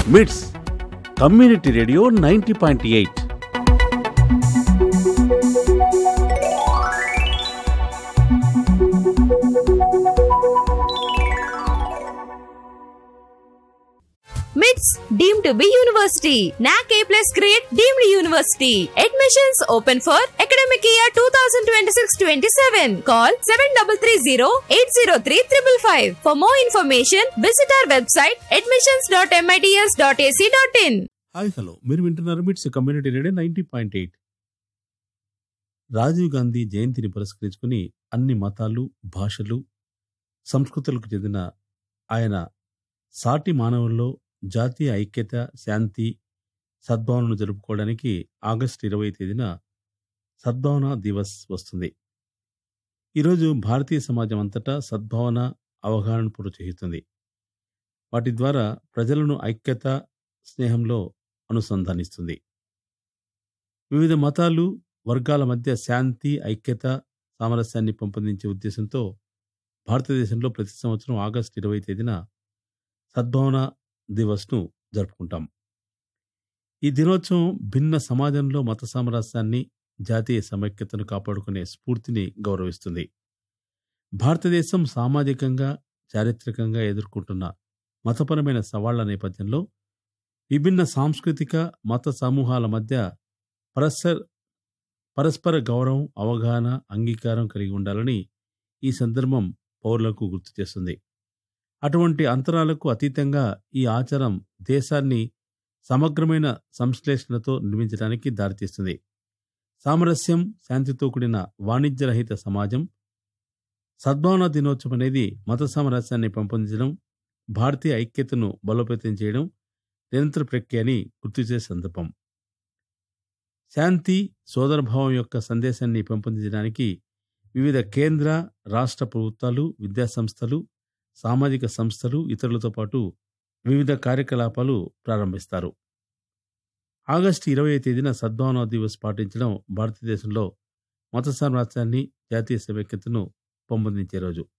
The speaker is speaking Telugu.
మిట్స్ community radio ninety point eight MITS deem to be university NAAC A plus grade deemed university admissions open for academic year two thousand twenty six twenty seven call seven double three zero eight zero three triple five for more information visit our website admissions dot MITS dot AC dot in hi hello మీరు వింటున్నారు MITS community radio ninety point eight Rajiv Gandhi జయంతిని పురస్కరించుకుని అన్ని మతాలు భాషలు సంస్కృతులకు చెందిన ఆయన సాటి మానవుల్లో జాతీయ ఐక్యత శాంతి సద్భావనను జరుపుకోవడానికి ఆగస్టు ఇరవై తేదీన సద్భావన దివస్ వస్తుంది ఈరోజు భారతీయ సమాజం అంతటా సద్భావన అవగాహన ప్రోత్సహిస్తుంది వాటి ద్వారా ప్రజలను ఐక్యత స్నేహంలో అనుసంధానిస్తుంది వివిధ మతాలు వర్గాల మధ్య శాంతి ఐక్యత సామరస్యాన్ని పెంపొందించే ఉద్దేశంతో భారతదేశంలో ప్రతి సంవత్సరం ఆగస్టు ఇరవై తేదీన సద్భావన దివస్ను జరుపుకుంటాం ఈ దినోత్సవం భిన్న సమాజంలో మత సామరస్యాన్ని జాతీయ సమైక్యతను కాపాడుకునే స్ఫూర్తిని గౌరవిస్తుంది భారతదేశం సామాజికంగా చారిత్రకంగా ఎదుర్కొంటున్న మతపరమైన సవాళ్ల నేపథ్యంలో విభిన్న సాంస్కృతిక మత సమూహాల మధ్య పరస్పర పరస్పర గౌరవం అవగాహన అంగీకారం కలిగి ఉండాలని ఈ సందర్భం పౌరులకు గుర్తు చేస్తుంది అటువంటి అంతరాలకు అతీతంగా ఈ ఆచారం దేశాన్ని సమగ్రమైన సంశ్లేషణతో నిర్మించడానికి దారితీస్తుంది సామరస్యం శాంతితో కూడిన వాణిజ్యరహిత సమాజం సద్భావన దినోత్సవం అనేది మత సామరస్యాన్ని పెంపొందించడం భారతీయ ఐక్యతను బలోపేతం చేయడం నిరంతర ప్రక్రియ అని గుర్తు చేసే సందర్భం శాంతి సోదరభావం యొక్క సందేశాన్ని పెంపొందించడానికి వివిధ కేంద్ర రాష్ట్ర ప్రభుత్వాలు విద్యాసంస్థలు సామాజిక సంస్థలు ఇతరులతో పాటు వివిధ కార్యకలాపాలు ప్రారంభిస్తారు ఆగస్టు ఇరవై తేదీన సద్భావన దివస్ పాటించడం భారతదేశంలో మత సామ్రాజ్యాన్ని జాతీయ సమైక్యతను పెంపొందించే రోజు